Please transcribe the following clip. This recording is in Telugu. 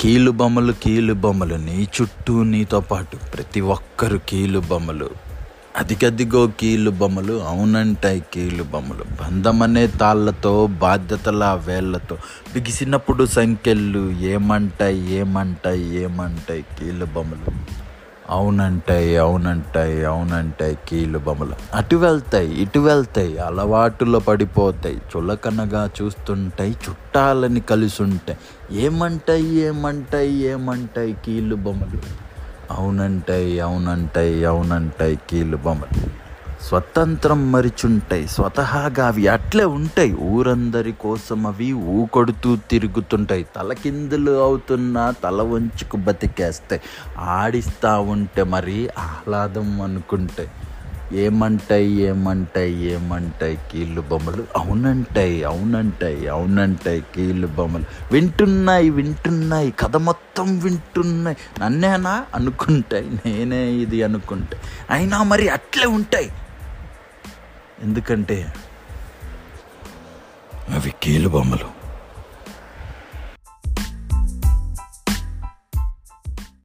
కీలు బొమ్మలు కీలు బొమ్మలు నీ చుట్టూ నీతో పాటు ప్రతి ఒక్కరు కీలు బొమ్మలు అదిగదిగో కీలు బొమ్మలు అవునంటాయి కీలు బొమ్మలు బంధమనే తాళ్ళతో బాధ్యతల వేళ్లతో బిగిసినప్పుడు సంఖ్యలు ఏమంటాయి ఏమంటాయి ఏమంటాయి కీలు బొమ్మలు అవునంటాయి అవునంటాయి అవునంటాయి కీలు బొమ్మలు అటు వెళ్తాయి ఇటు వెళ్తాయి అలవాటులో పడిపోతాయి చులకనగా చూస్తుంటాయి చుట్టాలని కలిసుంటాయి ఏమంటాయి ఏమంటాయి ఏమంటాయి కీలు బొమ్మలు అవునంటాయి అవునంటాయి అవునంటాయి కీలు బొమ్మలు స్వతంత్రం మరిచుంటాయి స్వతహాగా అవి అట్లే ఉంటాయి ఊరందరి కోసం అవి ఊకొడుతూ తిరుగుతుంటాయి తలకిందులు అవుతున్నా తల వంచుకు బతికేస్తాయి ఆడిస్తూ ఉంటే మరి ఆహ్లాదం అనుకుంటాయి ఏమంటాయి ఏమంటాయి ఏమంటాయి కీళ్ళు బొమ్మలు అవునంటాయి అవునంటాయి అవునంటాయి కీళ్ళు బొమ్మలు వింటున్నాయి వింటున్నాయి కథ మొత్తం వింటున్నాయి నన్నేనా అనుకుంటాయి నేనే ఇది అనుకుంటాయి అయినా మరి అట్లే ఉంటాయి ఎందుకంటే అవి కీలు బొమ్మలు